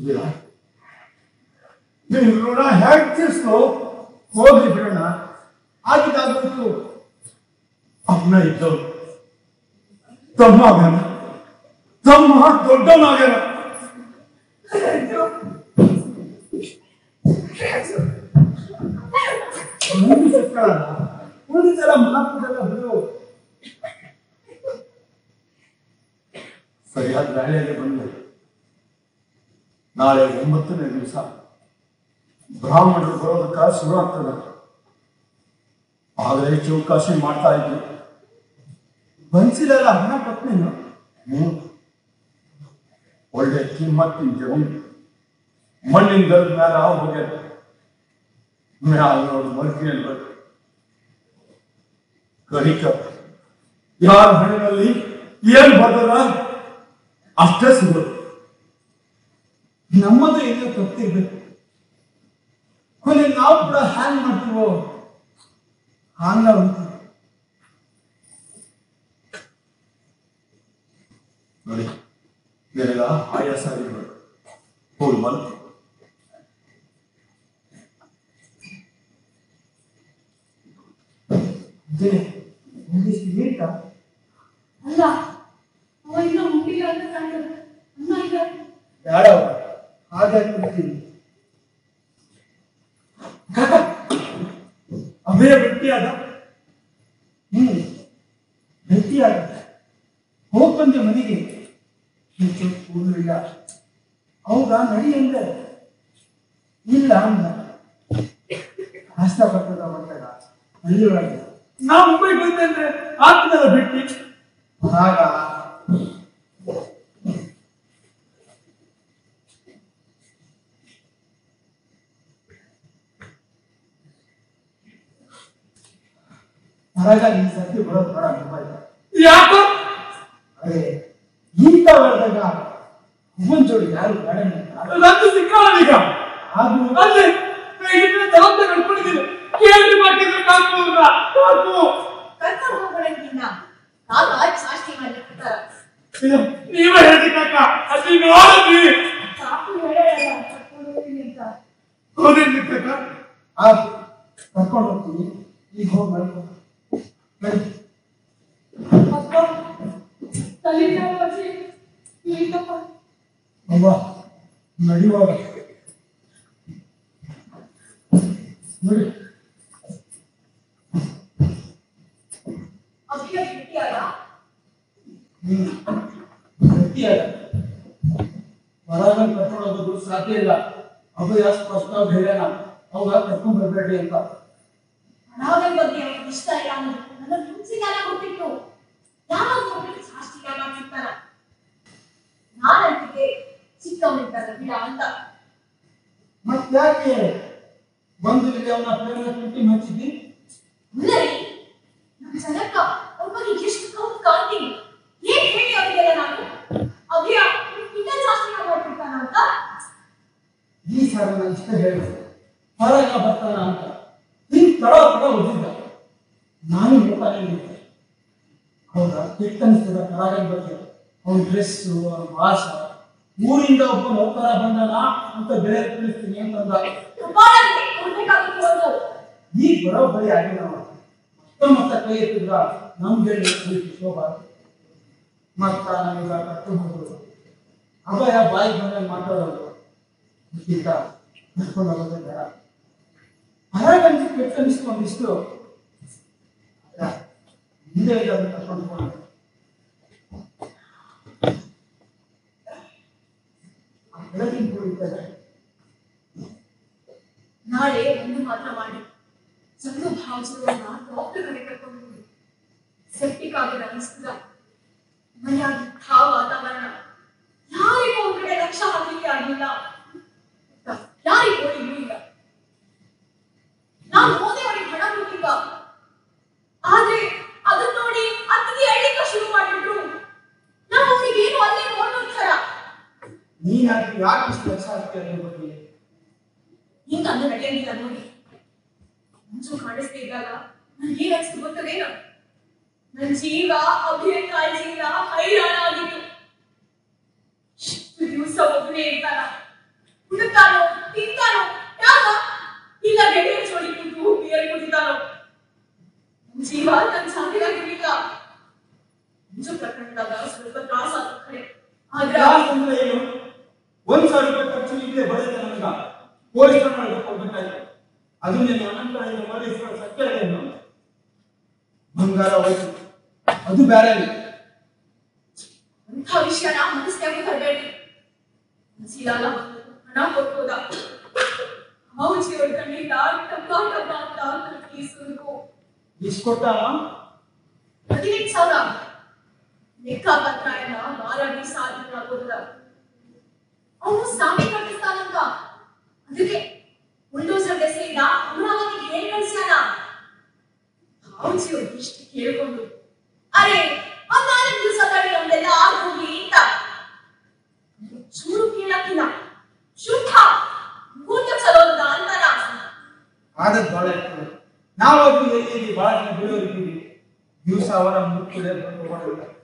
ವಿರಾಟ್ ನೀನು ಋಣ ಹೇಗೆ ತೀರ್ಸ್ಲೋ ಹೋಗ್ಲಿ ಬಿಡೋಣ ಆಗಿದ್ದಾಗ್ಬಿಟ್ಟು ಅಪ್ಪನ ಇದ್ದವು ತಮ್ಮ ಆಗ್ಯಾನ ತಮ್ಮ ದೊಡ್ಡವನಾಗ್ಯಾನ ಮುಂದೆ ಸಿಕ್ಕೊಳ್ಳೋಣ. ಮುಂದಿನ ಸಲ ಮಾತುಗಳೆಲ್ಲ ಬಿಡು ಸರಿಯಾದ ವೇಳೆಯಲ್ಲಿ ಬಂದೆ ನಾಳೆ ಒಂಬತ್ತನೇ ದಿವಸ ಬ್ರಾಹ್ಮಣರು ಬರೋದಕ್ಕ ಶುರು ಆಗ್ತದೆ ಆದರೆ ಚೌಕಾಶಿ ಮಾಡ್ತಾ ಇದ್ವಿ ಬನ್ಸಿಲೆಲ್ಲ ಹಣ ಕೊಟ್ನೇನು ಹ್ಮ್ ಒಳ್ಳೆ ಕಿಮ್ಮತ್ತಿನ ಜಮೀನು ಮಣ್ಣಿನ ಗರದ ಮೇಲೆ ಹೋಗ್ಯದ ಮ್ಯಾಲ ನೋಡಿ ಮರ್ಗಿ ಅನ್ಬೇಕು ಕಣಿಕ ಯಾರ ಹಣ್ಣಿನಲ್ಲಿ ಏನ್ ಬರ್ತದ ಅಷ್ಟೇ ಸಿಗೋದು ನಮ್ಮದು ಏನೋ ತಪ್ಪಿರ್ಬೇಕು ಕೊನೆ ನಾವು ಕೂಡ ಹ್ಯಾಂಗ್ ಮಾಡ್ತೀವೋ ಹಾಂಗ ಅಂತೀವಿ ನೋಡಿ ಇದೆಲ್ಲ ಆಯಾಸ ಆಗಿರ್ಬೇಕು ಹೋಗಿ ಮಲ್ಕೊ ಒಂದಿಷ್ಟು ಲೇಟಾ ಅಲ್ಲ ಅವ ಇನ್ನೂ ಮುಟ್ಟಿಲ್ಲ ಅಂತ ಕಾಣ್ತದೆ ಅಮ್ಮ ಈಗ ಬೇಡ ಹಾಗೆ ಬಿಡ್ತೀನಿ ಅಭಯ ಭೇಟಿಯಾದ ಹ್ಮ್ ಭೇಟಿಯಾದ ಹೋಗ್ ಬಂದೆ ಮನೆಗೆ ಹೆಚ್ಚು ಕೂದಲು ಇಲ್ಲ ಹೌದಾ ನಡಿ ಅಂದೆ ಇಲ್ಲ ಅಂದ ಕಷ್ಟ ಬರ್ತದ ಬಂದಾಗ ಅಲ್ಲಿ ಒಳಗೆ ನಾ ಮುಂಬೈ ಬಂದೆ ಅಂದ್ರೆ ಆಗ್ತದಲ್ಲ ಭೇಟಿ ಆಗ ಹೊರಗ ಈ ಸತಿ ಬರೋದು ಬೇಡ ಮುಂಬೈ ಯಾಕೋ ಅರೆ ಇಂಥ ವರ್ಗದಾಗ ಹೂವನ್ ಜೋಡಿ ಯಾರು ಬೇಡ ಅಂತ ನಂದು ಸಿಕ್ಕಾಳೀಗ ಅದು ಅಲ್ಲಿ ಹೇಗಿದ್ರೆ ಜವಾಬ್ದಾರಿ ಕಳ್ಕೊಂಡಿದ್ದೀನಿ ಕೇಳಿ ಮಾಡಿದ್ರೆ ಕಾಕು ಅವ್ರನ್ನ. ಕಾಕು ಕರ್ಕೊಂಡು ಹೋಗೋಣಕ್ಕಿನ್ನ ಕಾಲ ಸಾಷ್ಟಿ ಮಾಡ್ಲಿಕ್ಕೆ ಇದು ನೀವೇ ಹೇಳಿ ಕಾಕ ಅಲ್ಲಿ ನೋಡಿದ್ವಿ ಸಾಕು ಹೇಳಲ್ಲ ಕರ್ಕೊಂಡು ಹೋಗ್ತೀನಿ ಅಂತ ಹೌದೇನ್ರಿ ಕಾಕ ಆ ಕರ್ಕೊಂಡು ಹೋಗ್ತೀನಿ ಈಗ ಹೋಗಿ ಮಾಡ್ಕೊ ನಡಿ. ಅಪ್ಪ ತಲೆನೋವು ಬರ್ತಿ ಈಗಪ್ಪ ಅವ್ವ ನಡಿಯುವಾಗ ನೋಡಿ ಅಭಿಯ ಭೇಟಿಯಾದ ಹ್ಮ್ ಗಟ್ಟಿಯಾಗ ಹೊರಗ ಕರ್ಕೊಂಡು ಹೋಗೋದು ಸಾಧ್ಯ ಇಲ್ಲ ಅಭಯ ಸ್ಪಷ್ಟವಾಗಿ ಹೇಳ್ಯಾನ ಅವಾಗ ಕರ್ಕೊಂಡ್ ಬರ್ಬೇಡ್ರಿ ಅಂತ ಅನಾಗಲ್ ಬಗ್ಗೆ ಅವನಿಗೆ ಇಷ್ಟ ಇಲ್ಲ ಅನ್ನೋದು ನನ್ನ ಮುಂಚಿಗಾಲ ಗೊತ್ತಿತ್ತು ಯಾವಾಗ ನೋಡಿದ್ರೆ ಸಾಷ್ಟಿಗಾಲ ಮಾಡ್ತಿರ್ತಾನ ನಾನಂತಿಗೆ ಚಿಕ್ಕವನಿದ್ದಾನ ಬಿಡ ಅಂತ ಮತ್ತ್ಯಾಕೆ ಬಂದು ಇಲ್ಲಿ ಅವನ ಪ್ರೇಮ ಪ್ರೀತಿ ಹಚ್ಚಿದ್ದಿ ಉಲ್ಲರಿ ನಮ್ಮ ಜನಕ್ಕ ಅವ್ರ ಬಗ್ಗೆ ಎಷ್ಟು ಕೌಂಟ್ ಕಾಣ್ತೀನಿ ಏನ್ ಹೇಳಿ ಅವರಿಗೆಲ್ಲ ನಾನು ಅಭಿಯ ಇಂಥ ಜಾಸ್ತಿ ಮಾಡ್ತಿರ್ತಾನ ಅಂತ ಈ ಸಾಲ ನಾನು ಇಷ್ಟ ಹೇಳಿದೆ ಹೊರಗ ಬರ್ತಾನ ಅಂತ ಹಿಂಗ್ ತಡ ತಡ ಓದಿದ್ದ ನಾನು ಹೇಳ್ತಾನೆ ಇದ್ದೆ ಹೌದಾ ಕೆಟ್ಟ ಅನಿಸ್ತದ ಕರಾಗನ್ ಬಗ್ಗೆ ಅವನ ಡ್ರೆಸ್ಸು ಅವನ ಭಾಷ ಊರಿಂದ ಒಬ್ಬ ನೌಕರ ಬಂದನ ಅಂತ ಬೆಳೆ ತಿಳಿಸ್ತೀನಿ ಅಂತಂದ ಕಪಾಳಕ್ಕೆ ಕೊಡ್ಬೇಕಾಗಿತ್ತು ಒಂದು ಈಗ ಬರೋಬ್ಬರಿ ಆಗಿಲ್ಲ ಅವ. ಮತ್ತೆ ಮತ್ತೆ ಕೈ ಎತ್ತಿದ್ರ ನಮ್ಗೆ ಶೋಭಾ ಮತ್ತ ನನಗ ಕರ್ಕೊಂಡು ಹೋಗೋದು ಅಭಯ ಬಾಯಿ ಬಂದಾಗ ಮಾತಾಡೋದು ಇದಕ್ಕಿಂತ ಕರ್ಕೊಂಡು ಹೋಗೋದೇ ಬೇಡ ಹೊರಗಂತ ಕೆಟ್ಟ ಅನಿಸ್ತು ಒಂದಿಷ್ಟು ಅಲ್ಲ, ಹಿಂದೆ ಇಲ್ಲ ಅದನ್ನ ಕರ್ಕೊಂಡು ಹೋಗೋಣ ಆ ಬೆಳಗಿನ ಕುಳಿತಾರೆ ನಾಳೆ ಒಂದು ಮಾತ್ರ ಮಾಡಿ ಚಂದು ಭಾವಿಸೋದನ್ನ ಡಾಕ್ಟರ್ ಕಡೆ ಕರ್ಕೊಂಡು ಹೋಗಿ ಸೆಪ್ಟಿಕ್ ಆಗಿದೆ ಅನಿಸ್ತದ ಮನೆಯಾಗಿ ಆ ವಾತಾವರಣ ಯಾರಿಗೂ ಒಂದ್ ಕಡೆ ಲಕ್ಷ ಹಾಕ್ಲಿಕ್ಕೆ ಆಗಿಲ್ಲ ಯಾರಿಗೂ ಇಲ್ಲೂ ಇಲ್ಲ ನಾನು ಹೋದೆ ಅವರಿಗೆ ಹಣ ಕೊಟ್ಟಿದ್ದ ಆದ್ರೆ ಅದನ್ನ ನೋಡಿ ಅತ್ತಿಗೆ ಅಳ್ಳಿಕ ಶುರು ಮಾಡಿದ್ರು ನಾವು ಅವ್ರಿಗೆ ಏನು ಅಲ್ಲೇ ನೋಡೋದ್ ಥರ ನೀನ್ ಯಾಕೆ ಯಾಕೆ ಇಷ್ಟು ಲಕ್ಷ ಆಗ್ತೀಯ ಅದ್ರ ಬಗ್ಗೆ ಹಿಂಗ ಅದು ನಡೆಯಂಗಿಲ್ಲ ನೋಡಿ ಮುಂಚು ಕಾಣಿಸ್ತಾ ಇದ್ದಾಗ ನನ್ಗೆ ಏನ್ ಅನ್ಸ್ತು ಗೊತ್ತದೇನು ನನ್ ಜೀವ ಅಭಿಯ ಕಾಳಜಿಯಿಂದ ಹೈರಾಣ ಆಗಿತ್ತು ಇಷ್ಟು ದಿವಸ ಒಬ್ಬನೇ ಇರ್ತಾರ ಕುಡುತ್ತಾನೋ ತಿಂತಾನೋ ಯಾಕ ಇಲ್ಲ ಗೆಳೆಯ ಜೋಡಿ ಕೂತು ಬಿಯರ್ ಕುಡಿತಾನೋ ಜೀವ ತನ್ನ ಜಾತಿಯಾಗಿರ್ಲಿಲ್ಲ ನಿಜ ಪ್ರಕರಣದಾಗ ಸ್ವಲ್ಪ ತ್ರಾಸ ಆದ ಕಡೆ ಆದ್ರ ಕ್ಲಾಸ್ ಅಂದ್ರೆ ಏನು ಒಂದ್ ಸಾವಿರ ರೂಪಾಯಿ ಖರ್ಚು ಇಲ್ಲೇ ಬರುತ್ತೆ ನನಗ ಪೊಲೀಸ್ ಹೋಗ್ಬೇಕಾಯ್ತು ಅದು ನೀನು ಅನಂತರ ಮಾಡಿ ಸತ್ಯ ಏನು ಬಂಗಾರ ಹೋಯ್ತು ಅದು ಬೇರೆ ಅಂಥ ವಿಷಯನ ಮನಸ್ಸಿನಾಗೆ ತರಬೇಡಿ ಚೀಲಾಲ ಬಂದು ಹಣ ಕೊಟ್ಟೋದ ಹೌಜಿ ಹೊಡ್ಕೊಂಡಿದ್ದ ಟಪ್ಪ ಟಪ್ಪ ಅಂತ ಕಟ್ಟಿ ಸುರುಕು ಇಷ್ಟು ಕೊಟ್ಟ ಹದಿನೆಂಟು ಸಾವಿರ ಲೆಕ್ಕ ಪತ್ರ ಎಲ್ಲ ಮಾರಾಡಿ ಸಾಧನ ಆಗೋದ್ರ ಅವನು ಸಾಮಿ ಕಟ್ಟಿಸ್ತಾನಂತ ಅದಕ್ಕೆ ಬುಲ್ಡೋಸರ್ ದೆಸೆಯಿಂದ ಅವನು ಅವನಿಗೆ ಏನ್ ಕಳಿಸ್ಯಾನ ಹೌಜಿ ಅವ್ರು ಇಷ್ಟು ಕೇಳ್ಕೊಂಡು ಅರೆ ಒಂದ್ ನಾಲ್ಕು ದಿವಸ ತಡಿ ನಮ್ದೆಲ್ಲ ಆಗೋಗಿ ಅಂತ ಚೂರು ಕೇಳಕ್ಕಿಲ್ಲ ಶುದ್ಧ ಭೂತ ಚಲೋದ ಅಂತಾರ ಆದದ್ ಬಹಳ ಇರ್ತದೆ ನಾವು ಅದು ಎಲ್ಲಿ ಬಹಳ ಜನ ಬಿಡೋರಿದ್ದೀವಿ ದಿವಸ ಅವರ ಮುಕ್ಕುಡೆ ಬಂದು ಹೋಗೋದಿಲ್ಲ